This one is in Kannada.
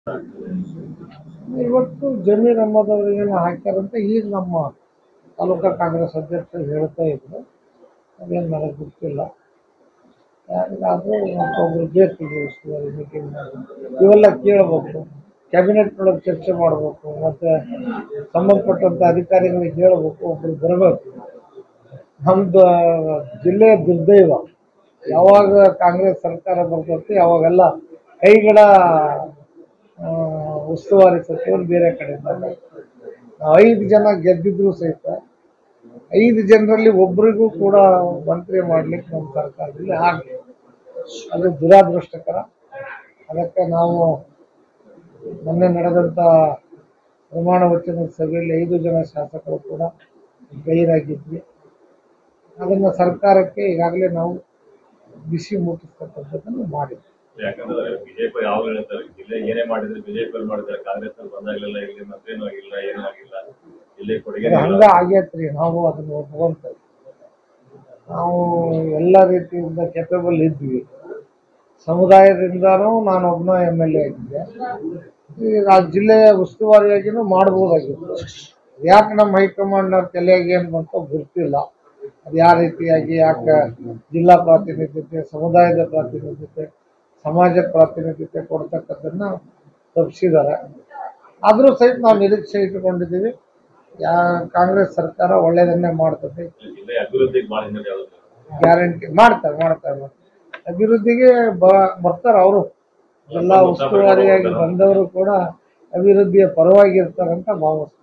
ಇವತ್ತು ಜಮೀರ್ ಅಹಮದ್ ಅವರಿಗೆಲ್ಲ ಹಾಕ್ಯಾರಂತ ಈಗ ನಮ್ಮ ತಾಲೂಕಾ ಕಾಂಗ್ರೆಸ್ ಅಧ್ಯಕ್ಷರು ಹೇಳ್ತಾ ಇದ್ರು ಅದೇನು ನನಗೆ ಗೊತ್ತಿಲ್ಲ ಯಾರಿಗಾದ್ರೂ ಒಬ್ಬರು ಬೇಕು ಉಸ್ತುವಾರಿ ಮೀಟಿಂಗ್ ಇವೆಲ್ಲ ಕೇಳಬೇಕು ಕ್ಯಾಬಿನೆಟ್ ಒಳಗೆ ಚರ್ಚೆ ಮಾಡಬೇಕು ಮತ್ತು ಸಂಬಂಧಪಟ್ಟಂಥ ಅಧಿಕಾರಿಗಳಿಗೆ ಹೇಳಬೇಕು ಒಬ್ರು ಬರಬೇಕು ನಮ್ದು ಜಿಲ್ಲೆಯ ದುರ್ದೈವ ಯಾವಾಗ ಕಾಂಗ್ರೆಸ್ ಸರ್ಕಾರ ಬರ್ತೈತಿ ಯಾವಾಗೆಲ್ಲ ಕೈಗಡ ಆ, ಉಸ್ತುವಾರಿ ಸಚಿವರು ಬೇರೆ ಕಡೆಯಿಂದ ಬರ್ತಾರೆ. ನಾವು ಐದು ಜನ ಗೆದ್ದಿದ್ರು ಸಹಿತ ಐದು ಜನರಲ್ಲಿ ಒಬ್ಬರಿಗೂ ಕೂಡ ಮಂತ್ರಿ ಮಾಡ್ಲಿಕ್ಕೆ ನಮ್ಮ ಸರ್ಕಾರದಲ್ಲಿ ಆಗಲಿ ಅದು ದುರಾದೃಷ್ಟಕರ ಅದಕ್ಕೆ ನಾವು ಮೊನ್ನೆ ನಡೆದಂಥ ಪ್ರಮಾಣ ವಚನದ ಸಭೆಯಲ್ಲಿ ಐದು ಜನ ಶಾಸಕರು ಕೂಡ ಗೈರಾಗಿದ್ವಿ ಅದನ್ನು ಸರ್ಕಾರಕ್ಕೆ ಈಗಾಗಲೇ ನಾವು ಬಿಸಿ ಮುಟ್ಟಿಸ್ತಕ್ಕಂಥದ್ದನ್ನು ಮಾಡಿದ್ವಿ ಯಾಕಂದ್ರೆ ಬಿಜೆಪಿ ಯಾವಾಗ ಹೇಳ್ತಾರೆ ಜಿಲ್ಲೆ ಏನೇ ಮಾಡಿದ್ರೆ ಬಿಜೆಪಿ ಅಲ್ಲಿ ಮಾಡಿದ್ರೆ ಕಾಂಗ್ರೆಸ್ ಅಲ್ಲಿ ಬಂದಾಗಲೆಲ್ಲ ಇಲ್ಲಿ ಮಂತ್ರಿನೂ ಆಗಿಲ್ಲ ಏನೂ ಆಗಿಲ್ಲ ಜಿಲ್ಲೆ ಕೊಡುಗೆ ಇದು ಹಂಗ ಆಗೈತ್ರಿ ನಾವು ಅದನ್ನ ಒಪ್ಕೊಂತೇವೆ ನಾವು ಎಲ್ಲ ರೀತಿಯಿಂದ ಕೆಪೇಬಲ್ ಇದ್ವಿ ಸಮುದಾಯದಿಂದನೂ ನಾನು ಒಬ್ಬನ ಎಮ್ ಎಲ್ ಎ ಆಗಿದ್ದೆ ಈಗ ಆ ಜಿಲ್ಲೆಯ ಉಸ್ತುವಾರಿಯಾಗಿನೂ ಮಾಡ್ಬೋದಾಗಿತ್ತು ಯಾಕೆ ನಮ್ಮ ಹೈಕಮಾಂಡ್ನವ್ರ ತಲೆಯಾಗಿ ಏನು ಬಂತೋ ಗೊತ್ತಿಲ್ಲ ಅದು ಯಾವ ರೀತಿಯಾಗಿ ಯಾಕೆ ಜಿಲ್ಲಾ ಪ್ರಾತಿನಿಧ್ಯತೆ ಸಮುದಾಯದ ಪ್ರಾತಿನಿಧ್ಯತೆ ಸಮಾಜ ಪ್ರಾತಿನಿಧ್ಯತೆ ಕೊಡ್ತಕ್ಕದ್ದನ್ನು ತಪ್ಪಿಸಿದ್ದಾರೆ ಆದರೂ ಸಹಿತ ನಾವು ನಿರೀಕ್ಷೆ ಇಟ್ಟುಕೊಂಡಿದ್ದೀವಿ ಯಾ ಕಾಂಗ್ರೆಸ್ ಸರ್ಕಾರ ಒಳ್ಳೆಯದನ್ನೇ ಮಾಡ್ತದೆ ಜಿಲ್ಲೆ ಅಭಿವೃದ್ಧಿಗೆ ಭಾಳ ಹಿನ್ನಡೆ ಆಗುತ್ತೆ ಗ್ಯಾರಂಟಿ ಮಾಡ್ತಾರೆ ಮಾಡ್ತಾರೆ ಮಾಡ್ತಾರೆ. ಅಭಿವೃದ್ಧಿಗೆ ಬ ಬರ್ತಾರೆ ಅವರು ಎಲ್ಲ ಉಸ್ತುವಾರಿಯಾಗಿ ಬಂದವರು ಕೂಡ ಅಭಿವೃದ್ಧಿಯ ಪರವಾಗಿ ಇರ್ತಾರಂತ ಭಾವಿಸ್ತಾರೆ